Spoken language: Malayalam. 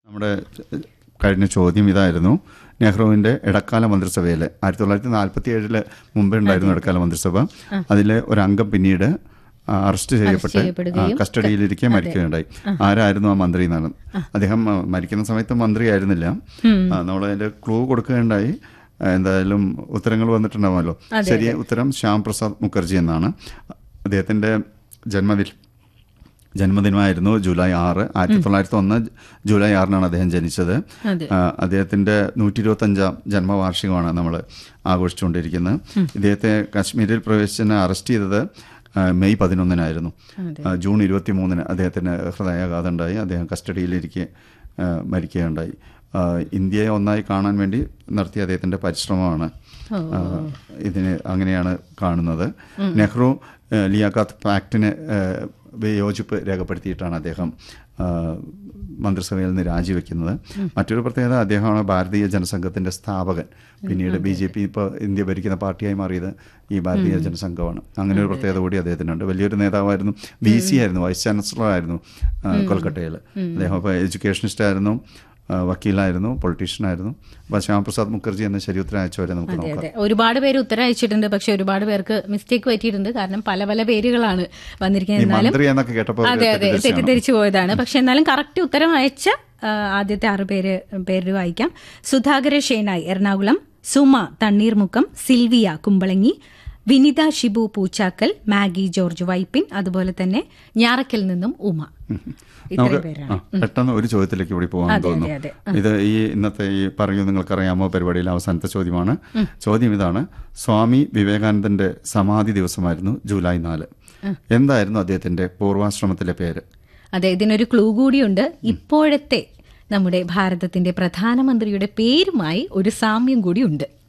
നമ്മുടെ കഴിഞ്ഞ ചോദ്യം ഇതായിരുന്നു നെഹ്റുവിന്റെ ഇടക്കാല മന്ത്രിസഭയിൽ ആയിരത്തി തൊള്ളായിരത്തി നാൽപ്പത്തി ഏഴില് മുമ്പേ ഉണ്ടായിരുന്നു ഇടക്കാല മന്ത്രിസഭ അതിലെ ഒരു അംഗം പിന്നീട് ആ, അറസ്റ്റ് ചെയ്യപ്പെട്ട് ചെയ്യപ്പെടുകയും ആ, കസ്റ്റഡിയിലിരിക്കെ മരിക്കുകയുണ്ടായി ആരായിരുന്നു ആ മന്ത്രി എന്നാണ് അദ്ദേഹം ആ, മരിക്കുന്ന സമയത്ത് മന്ത്രിയായിരുന്നില്ല നമ്മൾ അതിന്റെ ക്ലൂ കൊടുക്കുകയുണ്ടായി ആ, എന്തായാലും ഉത്തരങ്ങൾ വന്നിട്ടുണ്ടാവുമല്ലോ ശരിയ ഉത്തരം ശ്യാം പ്രസാദ് മുഖർജി എന്നാണ് അദ്ദേഹത്തിന്റെ ജന്മദിനം ജന്മദിനമായിരുന്നു ജൂലൈ ആറ് ആയിരത്തി തൊള്ളായിരത്തി ഒന്ന് ജൂലൈ ആറിനാണ് അദ്ദേഹം ജനിച്ചത് അതെ. ആ, അദ്ദേഹത്തിന്റെ നൂറ്റി ഇരുപത്തി അഞ്ചാം ജന്മവാർഷികമാണ് നമ്മൾ ആഘോഷിച്ചുകൊണ്ടിരിക്കുന്നത് ഇദ്ദേഹത്തെ കാശ്മീരിൽ പ്രവേശിച്ചതിനെ അറസ്റ്റ് ചെയ്തത് ആ, മെയ് പതിനൊന്നിനായിരുന്നു ആ, ജൂൺ ഇരുപത്തി മൂന്നിന് അദ്ദേഹത്തിന് ഹൃദയാഘാതം ഉണ്ടായി അദ്ദേഹം കസ്റ്റഡിയിലിരിക്കെ ആ, മരിക്കുകയുണ്ടായി ആ, ഇന്ത്യയെ ഒന്നായി കാണാൻ വേണ്ടി നടത്തിയ അദ്ദേഹത്തിന്റെ പരിശ്രമമാണ് ആ, ഇതിന് അങ്ങനെയാണ് കാണുന്നത് നെഹ്റു ആ, ലിയാഖാത്ത് പാക്ടിന് ആ, വിയോജിപ്പ് രേഖപ്പെടുത്തിയിട്ടാണ് അദ്ദേഹം ആ, മന്ത്രിസഭയിൽ നിന്ന് രാജിവെക്കുന്നത് മറ്റൊരു പ്രത്യേകത അദ്ദേഹമാണ് ഭാരതീയ ജനസംഘത്തിന്റെ സ്ഥാപകൻ പിന്നീട് ബി ജെ പി ഇപ്പോൾ ഇന്ത്യ ഭരിക്കുന്ന പാർട്ടിയായി മാറിയത് ഈ ഭാരതീയ ജനസംഘമാണ് അങ്ങനെ ഒരു പ്രത്യേകത കൂടി അദ്ദേഹത്തിനുണ്ട് വലിയൊരു നേതാവായിരുന്നു വി സി ആയിരുന്നു വൈസ് ചാൻസലർ ആയിരുന്നു ആ, കൊൽക്കട്ടയിൽ അദ്ദേഹം ഇപ്പോൾ എഡ്യൂക്കേഷനിസ്റ്റ് ആയിരുന്നു ആ, വക്കീലായിരുന്നു പൊളിറ്റീഷ്യനായിരുന്നു അപ്പോൾ ശ്യാമപ്രസാദ് മുഖർജി എന്ന ശരിയുത്തരം അയച്ചവരെ നമുക്ക് അതെ നോക്കാം അതെ ഒരുപാട് പേര് ഉത്തരം അയച്ചിട്ടുണ്ട് പക്ഷെ ഒരുപാട് പേർക്ക് മിസ്റ്റേക്ക് പറ്റിയിട്ടുണ്ട് കാരണം പല പല പേരുകളാണ് ഈ വന്നിരിക്കുന്നത് എന്നാലും മന്ത്രി എന്നൊക്കെ കേട്ടപ്പോൾ അതെ അതെ തെറ്റിദ്ധരിച്ചാണ്. തെറ്റിദ്ധരിച്ചു പോയതാണ് പക്ഷെ എന്നാലും കറക്റ്റ് ഉത്തരം അയച്ച ആ, ആദ്യത്തെ ആറ് പേര് പേര് വായിക്കാം Sudhakara Shenoy Ernakulam Suma Thanneermukkom Silvia Kumbalangi Vinitha Shibu Poochakkal Maggie George Vypin അതുപോലെ തന്നെ ഞാറക്കൽ നിന്നും ഉമ ഇത്രയും നമുക്ക് പേരാണ് ആ, പെട്ടെന്ന് ഒരു ചോദ്യത്തിലേക്ക് കൂടി പോകാൻ അതെ, തോന്നുന്നു അതെ, ഇത് ഈ ഇന്നത്തെ ഈ പറയൂ നിങ്ങൾക്കറിയാമോ പരിപാടിയിലെ അവസാനത്തെ ചോദ്യമാണ് ചോദ്യം ഇതാണ് സ്വാമി വിവേകാനന്ദന്റെ സമാധി ദിവസമായിരുന്നു ജൂലൈ നാല് എന്തായിരുന്നു അദ്ദേഹത്തിന്റെ പൂർവാശ്രമത്തിലെ പേര് അതെ ഇതിനൊരു ക്ലൂ കൂടിയുണ്ട് ഇപ്പോഴത്തെ നമ്മുടെ ഭാരതത്തിന്റെ പ്രധാനമന്ത്രിയുടെ പേരുമായി ഒരു സാമ്യം കൂടി ഉണ്ട്